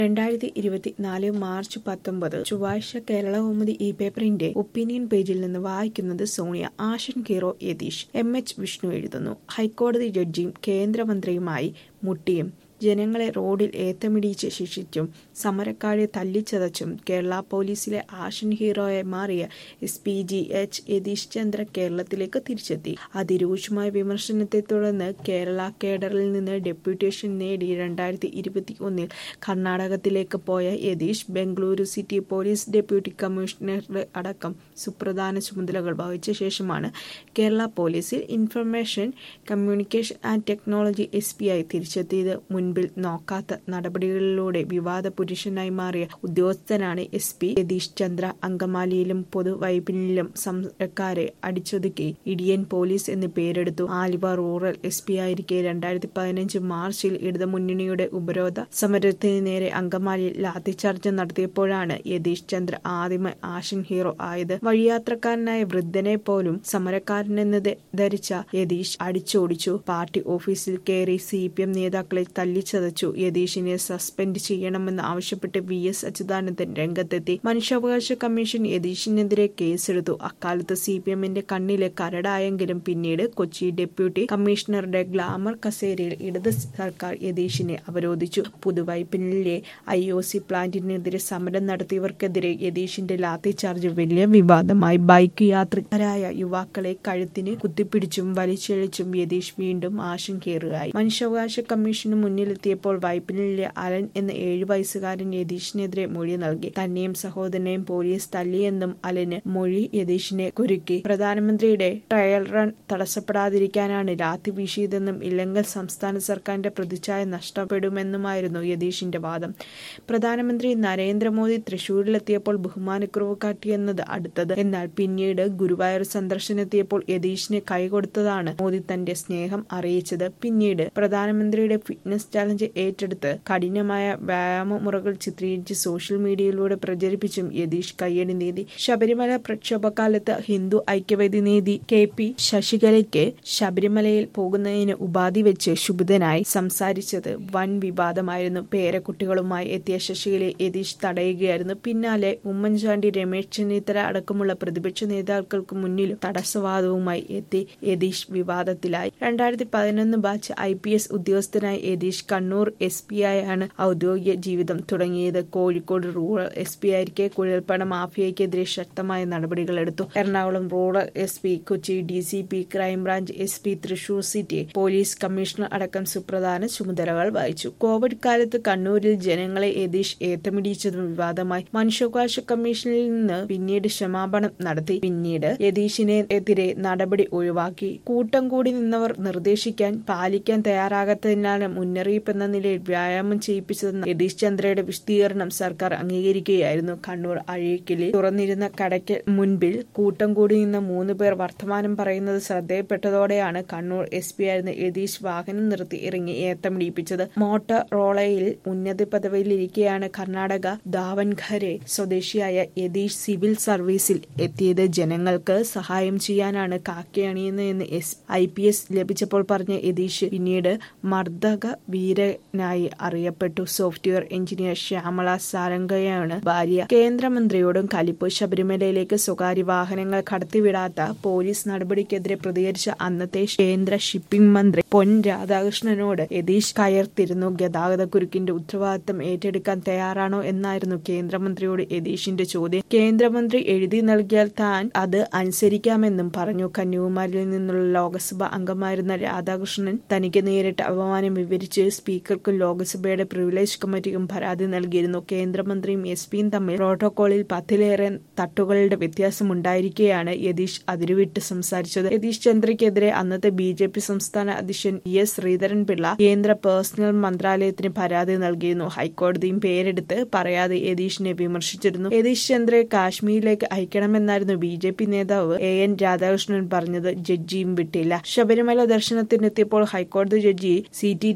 രണ്ടായിരത്തി ഇരുപത്തിനാല് മാർച്ച് പത്തൊമ്പത് ചൊവ്വാഴ്ച കേരളകൗമുദി ഈ പേപ്പറിന്റെ ഒപ്പീനിയൻ പേജിൽ നിന്ന് വായിക്കുന്നത് Sonia action hero Yathish M H Vishnu എഴുതുന്നു ഹൈക്കോടതി ജഡ്ജിയും കേന്ദ്രമന്ത്രിയുമായി മുട്ടിയും ജനങ്ങളെ റോഡിൽ ഏത്തമിടിച്ച് ശിക്ഷിച്ചും സമരക്കാരെ തല്ലിച്ചതച്ചും കേരള പോലീസിലെ ആഷൻ ഹീറോയായി മാറിയ S P G H Yathish Chandra കേരളത്തിലേക്ക് തിരിച്ചെത്തി അതിരൂക്ഷമായ വിമർശനത്തെ തുടർന്ന് കേരള കേഡറിൽ നിന്ന് ഡെപ്യൂട്ടേഷൻ നേടി രണ്ടായിരത്തി ഇരുപത്തി ഒന്നിൽ കർണാടകത്തിലേക്ക് പോയ Yathish Bengaluru city police deputy കമ്മീഷണറുടെ അടക്കം സുപ്രധാന ചുമതലകൾ വഹിച്ച ശേഷമാണ് കേരള പോലീസിൽ information communication and technology S P ആയി തിരിച്ചെത്തിയത് മുൻപിൽ നോക്കാത്ത നടപടികളിലൂടെ വിവാദ പുരുഷനായി മാറിയ ഉദ്യോഗസ്ഥനാണ് എസ് പി യതീഷ് ചന്ദ്ര അങ്കമാലിയിലും പൊതുവൈപ്പിനിലും സമരക്കാരെ അടിച്ചൊതുക്കി ഇടിയൻ പോലീസ് എന്ന് പേരെടുത്തു ആലുവ റൂറൽ എസ് പി ആയിരിക്കെ രണ്ടായിരത്തി പതിനഞ്ച് മാർച്ചിൽ ഇടതുമുന്നണിയുടെ ഉപരോധ സമരത്തിന് നേരെ അങ്കമാലിയിൽ ലാത്തിചാർജ് നടത്തിയപ്പോഴാണ് യതീഷ് ചന്ദ്ര ആദ്യമായി ആഷൻ ഹീറോ ആയത് വഴിയാത്രക്കാരനായ വൃദ്ധനെ പോലും സമരക്കാരനെന്ന് ധരിച്ച യതീഷ് അടിച്ചോടിച്ചു പാർട്ടി ഓഫീസിൽ കയറി സി പി എം നേതാക്കളെ തല്ലിച്ചതച്ചു യതീഷിനെ സസ്പെൻഡ് ചെയ്യണമെന്ന് ആവശ്യപ്പെട്ട് വി എസ് അച്യുതാനന്ദൻ രംഗത്തെത്തി മനുഷ്യാവകാശ കമ്മീഷൻ യതീഷിനെതിരെ കേസെടുത്തു അക്കാലത്ത് സി പി എമ്മിന്റെ കണ്ണിലെ കരടായെങ്കിലും പിന്നീട് കൊച്ചി ഡെപ്യൂട്ടി കമ്മീഷണറുടെ ഗ്ലാമർ കസേരയിൽ ഇടത് സർക്കാർ യതീഷിനെ അവരോധിച്ചു പുതുവൈപ്പിനിലെ ഐ ഒ സി പ്ലാന്റിനെതിരെ സമരം നടത്തിയവർക്കെതിരെ യതീഷിന്റെ ലാത്തിചാർജ് വലിയ വിവാദമായി ബൈക്ക് യാത്രക്കാരായ യുവാക്കളെ കഴുത്തിന് കുത്തിപ്പിടിച്ചും വലിച്ചിഴച്ചും യതീഷ് വീണ്ടും ആശങ്കയേറുകയായി മനുഷ്യാവകാശ കമ്മീഷന് മുന്നിലെത്തിയപ്പോൾ വൈപ്പിനിലെ അലൻ എന്ന ഏഴു വയസ്സുകാരൻ യതീഷിനെതിരെ മൊഴി നൽകി തന്നെയും സഹോദരനെയും പോലീസ് തല്ലിയെന്നും അലന് മൊഴി യതീഷിനെ കുരുക്കി പ്രധാനമന്ത്രിയുടെ ട്രയൽ റൺ തടസ്സപ്പെടാതിരിക്കാനാണ് ലാത്തി വീശിയതെന്നും ഇല്ലെങ്കിൽ സംസ്ഥാന സർക്കാരിന്റെ പ്രതിച്ഛായ നഷ്ടപ്പെടുമെന്നുമായിരുന്നു യതീഷിന്റെ വാദം പ്രധാനമന്ത്രി നരേന്ദ്രമോദി തൃശൂരിലെത്തിയപ്പോൾ ബഹുമാനക്കുറവ് കാട്ടിയെന്നത് അടുത്തത് എന്നാൽ പിന്നീട് ഗുരുവായൂർ സന്ദർശനത്തിയപ്പോൾ യതീഷിന് കൈകൊടുത്തതാണ് മോദി തന്റെ സ്നേഹം അറിയിച്ചത് പിന്നീട് പ്രധാനമന്ത്രിയുടെ ഫിറ്റ്നസ് ചാലഞ്ച് ഏറ്റെടുത്ത് കഠിനമായ വ്യായാമ മുറകൾ ചിത്രീകരിച്ച് സോഷ്യൽ മീഡിയയിലൂടെ പ്രചരിപ്പിച്ചും യതീഷ് കയ്യടി നേടി ശബരിമല പ്രക്ഷോഭകാലത്ത് ഹിന്ദു ഐക്യവേദി നേതി കെ പി ശശികലയ്ക്ക് ശബരിമലയിൽ പോകുന്നതിന് ഉപാധി വെച്ച് ശുഭിതനായി സംസാരിച്ചത് വൻ വിവാദമായിരുന്നു പേരക്കുട്ടികളുമായി എത്തിയ ശശികലയെ യതീഷ് തടയുകയായിരുന്നു പിന്നാലെ ഉമ്മൻചാണ്ടി രമേശ് ചെന്നിത്തല അടക്കമുള്ള പ്രതിപക്ഷ നേതാക്കൾക്ക് മുന്നിലും തടസ്സവാദവുമായി എത്തി യതീഷ് വിവാദത്തിലായി രണ്ടായിരത്തി പതിനൊന്ന് ബാച്ച് ഐ പി എസ് ഉദ്യോഗസ്ഥനായി യതീഷ് കണ്ണൂർ എസ് പി ആയാണ് ഔദ്യോഗിക ജീവിതം തുടങ്ങിയത് കോഴിക്കോട് റൂറൽ എസ് പി ആയിരിക്കെ കുഴൽപ്പണ മാഫിയയ്ക്കെതിരെ ശക്തമായ നടപടികളെടുത്തു Ernakulam rural S P Kochi D C P crime branch S P Thrissur city police commissioner അടക്കം സുപ്രധാന ചുമതലകൾ വഹിച്ചു കോവിഡ് കാലത്ത് കണ്ണൂരിൽ ജനങ്ങളെ യതീഷ് ഏത്തമിടിച്ചതും വിവാദമായി മനുഷ്യാവകാശ കമ്മീഷനിൽ നിന്ന് പിന്നീട് ക്ഷമാപണം നടത്തി പിന്നീട് യതീഷിനെ എതിരെ നടപടി ഒഴിവാക്കി കൂട്ടം കൂടി നിന്നവർ നിർദ്ദേശിക്കാൻ പാലിക്കാൻ തയ്യാറാകാത്തതിനാണ് മുന്നറിയിപ്പ് എന്ന നിലയിൽ വ്യായാമം ചെയ്യിപ്പിച്ചതെന്ന യതീഷ് ചന്ദ്രയുടെ വിശദീകരണം സർക്കാർ അംഗീകരിക്കുകയായിരുന്നു കണ്ണൂർ അഴീക്കലിൽ തുറന്നിരുന്ന കടയ്ക്ക് മുൻപിൽ കൂട്ടം കൂടി നിന്ന മൂന്ന് പേർ വർത്തമാനം പറയുന്നത് ശ്രദ്ധയിൽപ്പെട്ടതോടെയാണ് കണ്ണൂർ എസ് പി ആയിരുന്ന യതീഷ് വാഹനം നിർത്തി ഇറങ്ങി ഏത്തമിടിപ്പിച്ചത് മോട്ടറോളയിൽ ഉന്നത പദവിയിലിരിക്കെയാണ് കർണാടക ദാവൻഖരെ സ്വദേശിയായ യതീഷ് സിവിൽ സർവീസിൽ എത്തിയത് ജനങ്ങൾക്ക് സഹായം ചെയ്യാനാണ് കാക്കയണിയുന്നതെന്ന് എസ് ഐ പി എസ് ലഭിച്ചപ്പോൾ പറഞ്ഞ യതീഷ് പിന്നീട് മർദ്ദക വീരനായി അറിയപ്പെട്ടു സോഫ്റ്റ്വെയർ എഞ്ചിനീയർ ശ്യാമള സാരംഗയാണ് ഭാര്യ കേന്ദ്രമന്ത്രിയോടും കലിപ്പ് ശബരിമലയിലേക്ക് സ്വകാര്യ വാഹനങ്ങൾ കടത്തിവിടാത്ത പോലീസ് നടപടിക്കെതിരെ പ്രതികരിച്ച അന്നത്തെ കേന്ദ്ര ഷിപ്പിംഗ് മന്ത്രി പൊൻ രാധാകൃഷ്ണനോട് യതീഷ് കയർത്തിരുന്നു ഗതാഗത കുരുക്കിന്റെ ഉത്തരവാദിത്തം ഏറ്റെടുക്കാൻ തയ്യാറാണോ എന്നായിരുന്നു കേന്ദ്രമന്ത്രിയോട് യതീഷിന്റെ ചോദ്യം കേന്ദ്രമന്ത്രി എഴുതി നൽകിയാൽ താൻ അത് അനുസരിക്കാമെന്നും പറഞ്ഞു കന്യാകുമാരിയിൽ നിന്നുള്ള ലോക്സഭ അംഗമായിരുന്ന രാധാകൃഷ്ണൻ തനിക്ക് നേരിട്ട അപമാനം വിവരിച്ച് സ്പീക്കർക്കും ലോക്സഭയുടെ പ്രിവിലേജ് കമ്മിറ്റിക്കും പരാതി നൽകിയിരുന്നു കേന്ദ്രമന്ത്രിയും എസ് പിയും തമ്മിൽ പ്രോട്ടോകോളിൽ പത്തിലേറെ തട്ടുകളുടെ വ്യത്യാസമുണ്ടായിരിക്കെയാണ് യതീഷ് അതിരുവിട്ട് സംസാരിച്ചത് യതീഷ് ചന്ദ്രയ്ക്കെതിരെ അന്നത്തെ ബി ജെ പി സംസ്ഥാന അധ്യക്ഷൻ ഇ എസ് ശ്രീധരൻപിള്ള കേന്ദ്ര പേഴ്സണൽ മന്ത്രാലയത്തിന് പരാതി നൽകിയിരുന്നു ഹൈക്കോടതിയും പേരെടുത്ത് പറയാതെ യതീഷിനെ വിമർശിച്ചിരുന്നു യതീഷ് ചന്ദ്രയെ കാശ്മീരിലേക്ക് അയക്കണമെന്നായിരുന്നു ബി ജെ പി നേതാവ് എ എൻ രാധാകൃഷ്ണൻ പറഞ്ഞത് ജഡ്ജിയും വിട്ടില്ല ശബരിമല ദർശനത്തിനെത്തിയപ്പോൾ ഹൈക്കോടതി ജഡ്ജി സി ടി രവികുമാർ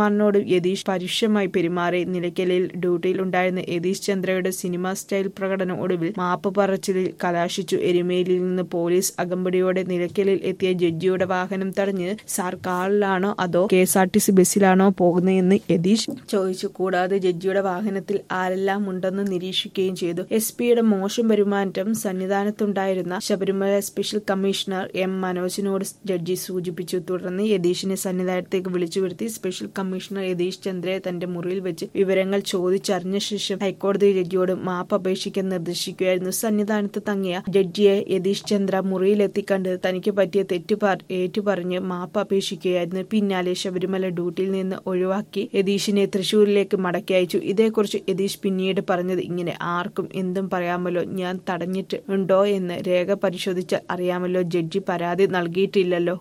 ശ്രീകുമാറിനോടും യതീഷ് പരുഷമായി പെരുമാറി നിലയ്ക്കലിൽ ഡ്യൂട്ടിയിൽ ഉണ്ടായിരുന്ന യതീഷ് ചന്ദ്രയുടെ സിനിമ സ്റ്റൈൽ പ്രകടനം ഒടുവിൽ മാപ്പ് പറച്ചിലിൽ കലാശിച്ചു എരുമേലിയിൽ നിന്ന് പോലീസ് അകമ്പടിയോടെ നിലയ്ക്കലിൽ എത്തിയ ജഡ്ജിയുടെ വാഹനം തടഞ്ഞ് സാർ കാറിലാണോ അതോ K S R T C ബസ്സിലാണോ പോകുന്നതെന്ന് യതീഷ് ചോദിച്ചു കൂടാതെ ജഡ്ജിയുടെ വാഹനത്തിൽ ആരെല്ലാം ഉണ്ടെന്ന് നിരീക്ഷിക്കുകയും ചെയ്തു എസ് പിയുടെ മോശം പെരുമാറ്റം സന്നിധാനത്തുണ്ടായിരുന്ന ശബരിമല സ്പെഷ്യൽ കമ്മീഷണർ എം മനോജിനോട് ജഡ്ജി സൂചിപ്പിച്ചു തുടർന്ന് യതീഷിനെ സന്നിധാനത്തേക്ക് വിളിച്ചു വരുത്തി സ്പെഷ്യൽ കമ്മീഷണർ യതീഷ് ചന്ദ്രയെ തന്റെ മുറിയിൽ വെച്ച് വിവരങ്ങൾ ചോദിച്ചറിഞ്ഞ ശേഷം ഹൈക്കോടതി ജഡ്ജിയോട് മാപ്പ് അപേക്ഷിക്കാൻ നിർദ്ദേശിക്കുകയായിരുന്നു സന്നിധാനത്ത് തങ്ങിയ ജഡ്ജിയെ യതീഷ് ചന്ദ്ര മുറിയിലെത്തിക്കണ്ട് തനിക്ക് പറ്റിയ തെറ്റ് ഏറ്റുപറഞ്ഞ് മാപ്പ് അപേക്ഷിക്കുകയായിരുന്നു പിന്നാലെ ശബരിമല ഡ്യൂട്ടിയിൽ നിന്ന് ഒഴിവാക്കി യതീഷിനെ തൃശൂരിലേക്ക് മടക്കി അയച്ചു ഇതേക്കുറിച്ച് യതീഷ് പിന്നീട് പറഞ്ഞത് ഇങ്ങനെ ആർക്കും എന്തും പറയാമല്ലോ ഞാൻ തടഞ്ഞിട്ട് ഉണ്ടോ എന്ന് രേഖ പരിശോധിച്ചാൽ അറിയാമല്ലോ ജഡ്ജി പരാതി നൽകിയിട്ടില്ലല്ലോ